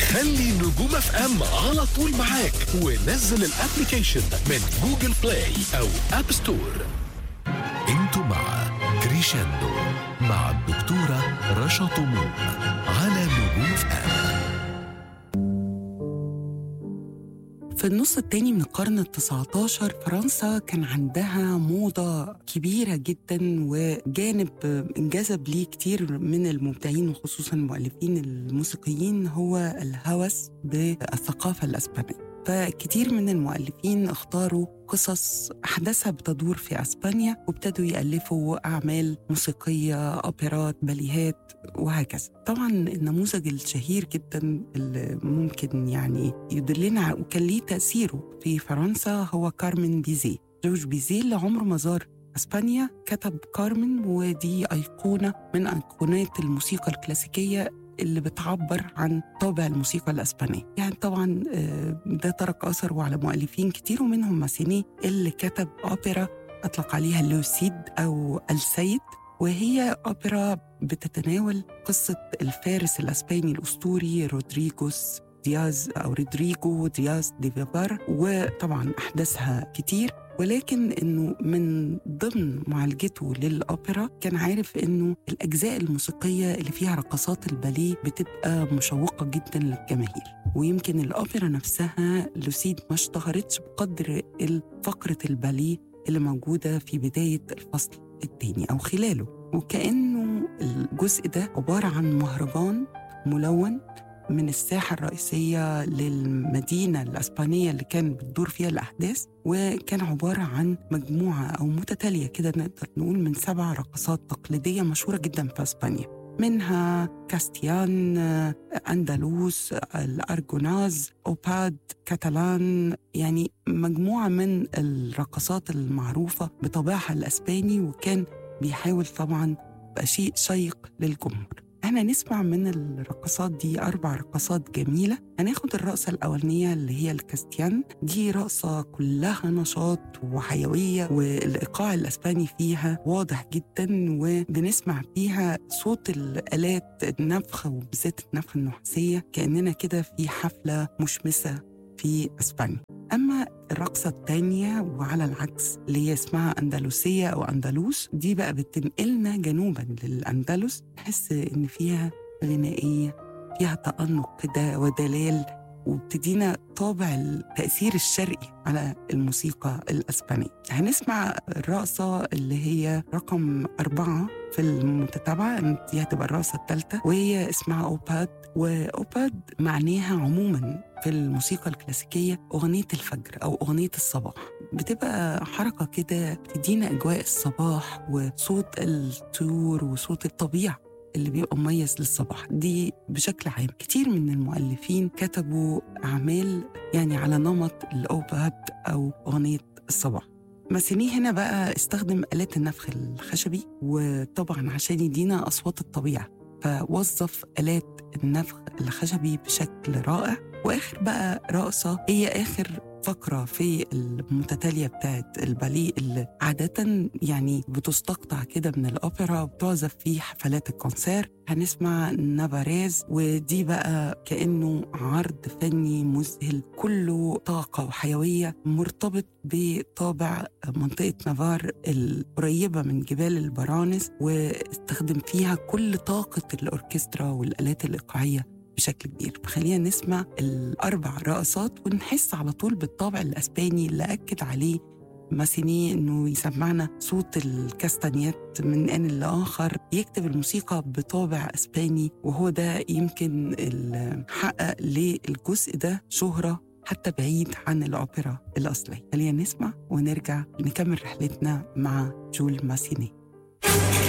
خلي نجوم اف ام على طول معاك ونزل الابلكيشن من جوجل بلاي او اب ستور انتوا مع كريشاندو مع الدكتورة رشا طموح على نجوم اف ام في النص التاني من القرن التسعة عشر فرنسا كان عندها موضة كبيرة جدا وجانب انجذب ليه كتير من المبدعين وخصوصا المؤلفين الموسيقيين هو الهوس بالثقافة الأسبانية فكتير من المؤلفين اختاروا قصص أحداثها بتدور في أسبانيا وابتدوا يألفوا أعمال موسيقية أوبرات باليهات وهكذا طبعا النموذج الشهير جدا اللي ممكن يعني يدلنا وكان ليه تأثيره في فرنسا هو كارمن بيزي جورج بيزي اللي عمره ما زار اسبانيا كتب كارمن ودي ايقونه من ايقونات الموسيقى الكلاسيكيه اللي بتعبر عن طابع الموسيقى الاسبانيه يعني طبعا آه، ده ترك اثره على مؤلفين كتير ومنهم ماسيني اللي كتب اوبرا اطلق عليها لوسيد او السيد وهي اوبرا بتتناول قصه الفارس الاسباني الاسطوري رودريجوس دياز او رودريجو دياز دي فيفار وطبعا احداثها كتير ولكن انه من ضمن معالجته للاوبرا كان عارف انه الاجزاء الموسيقيه اللي فيها رقصات الباليه بتبقى مشوقه جدا للجماهير ويمكن الاوبرا نفسها لوسيد ما اشتهرتش بقدر فقره الباليه اللي موجوده في بدايه الفصل الثاني او خلاله وكانه الجزء ده عباره عن مهرجان ملون من الساحة الرئيسية للمدينة الأسبانية اللي كان بتدور فيها الأحداث وكان عبارة عن مجموعة أو متتالية كده نقدر نقول من سبع رقصات تقليدية مشهورة جدا في أسبانيا منها كاستيان أندلوس الأرجوناز أوباد كاتالان يعني مجموعة من الرقصات المعروفة بطابعها الأسباني وكان بيحاول طبعا يبقى شيء شيق للجمهور احنا نسمع من الرقصات دي أربع رقصات جميلة هناخد الرقصة الأولانية اللي هي الكاستيان دي رقصة كلها نشاط وحيوية والإيقاع الأسباني فيها واضح جدا وبنسمع فيها صوت الآلات النفخ وبالذات النفخ النحاسية كأننا كده في حفلة مشمسة في أسبانيا أما الرقصة التانية وعلى العكس اللي هي اسمها أندلسية أو أندلوس دي بقى بتنقلنا جنوبا للأندلس تحس إن فيها غنائية فيها تأنق كده ودلال وبتدينا طابع التأثير الشرقي على الموسيقى الأسبانية هنسمع الرقصة اللي هي رقم أربعة في المتتابعة دي هتبقى الرقصة الثالثة وهي اسمها أوباد وأوباد معناها عموما في الموسيقى الكلاسيكية أغنية الفجر أو أغنية الصباح بتبقى حركة كده بتدينا أجواء الصباح وصوت الطيور وصوت الطبيعة اللي بيبقى مميز للصباح دي بشكل عام كتير من المؤلفين كتبوا أعمال يعني على نمط الأوباد أو أغنية الصباح ماسيني هنا بقى استخدم آلات النفخ الخشبي وطبعا عشان يدينا أصوات الطبيعة فوظف آلات النفخ الخشبي بشكل رائع وآخر بقى رقصة هي آخر فقرة في المتتالية بتاعت الباليه اللي عادة يعني بتستقطع كده من الأوبرا وبتعزف في حفلات الكونسير هنسمع نافاريز ودي بقى كأنه عرض فني مذهل كله طاقة وحيوية مرتبط بطابع منطقة نافار القريبة من جبال البرانس واستخدم فيها كل طاقة الأوركسترا والآلات الإيقاعية بشكل كبير فخلينا نسمع الأربع رقصات ونحس على طول بالطابع الأسباني اللي أكد عليه ماسيني انه يسمعنا صوت الكاستانيات من ان لاخر يكتب الموسيقى بطابع اسباني وهو ده يمكن اللي حقق للجزء ده شهره حتى بعيد عن الاوبرا الاصليه خلينا نسمع ونرجع نكمل رحلتنا مع جول ماسيني